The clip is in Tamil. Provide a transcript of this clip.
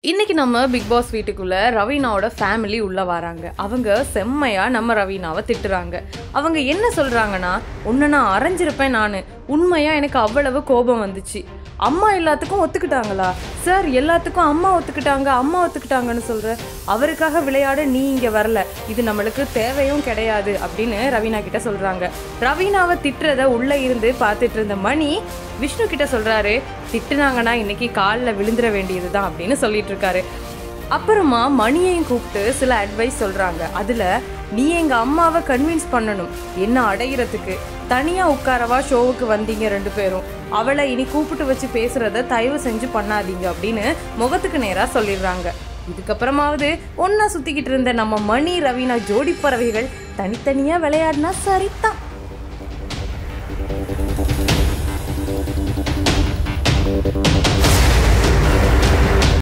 இன்னைக்கு நம்ம பிக் பாஸ் வீட்டுக்குள்ள ரவீனாவோட ஃபேமிலி உள்ள வராங்க அவங்க செம்மையா நம்ம ரவீனாவை திட்டுறாங்க அவங்க என்ன சொல்றாங்கன்னா உன்னை நான் அரைஞ்சிருப்பேன் நான் உண்மையா எனக்கு அவ்வளவு கோபம் வந்துச்சு அம்மா எல்லாத்துக்கும் ஒத்துக்கிட்டாங்களா சார் எல்லாத்துக்கும் அம்மா ஒத்துக்கிட்டாங்க அம்மா ஒத்துக்கிட்டாங்கன்னு சொல்ற அவருக்காக விளையாட நீ இங்க வரல இது நம்மளுக்கு தேவையும் கிடையாது அப்படின்னு ரவீனா கிட்ட சொல்றாங்க ரவீனாவை திட்டுறத உள்ள இருந்து பார்த்துட்டு இருந்த மணி விஷ்ணு கிட்ட சொல்றாரு திட்டுனாங்கன்னா இன்னைக்கு காலில் விழுந்துட வேண்டியதுதான் அப்படின்னு சொல்லிட்டு இருக்காரு அப்புறமா மணியையும் கூப்பிட்டு சில அட்வைஸ் சொல்றாங்க அதுல நீ எங்க அம்மாவை கன்வின்ஸ் பண்ணணும் என்ன அடையிறதுக்கு தனியா உட்காரவா ஷோவுக்கு வந்தீங்க ரெண்டு பேரும் அவளை இனி கூப்பிட்டு வச்சு பேசுறத தயவு செஞ்சு பண்ணாதீங்க அப்படின்னு முகத்துக்கு நேரா சொல்லிடுறாங்க இதுக்கப்புறமாவது ஒன்னா சுத்திக்கிட்டு இருந்த நம்ம மணி ரவீனா ஜோடி பறவைகள் தனித்தனியா விளையாடினா சரிதான்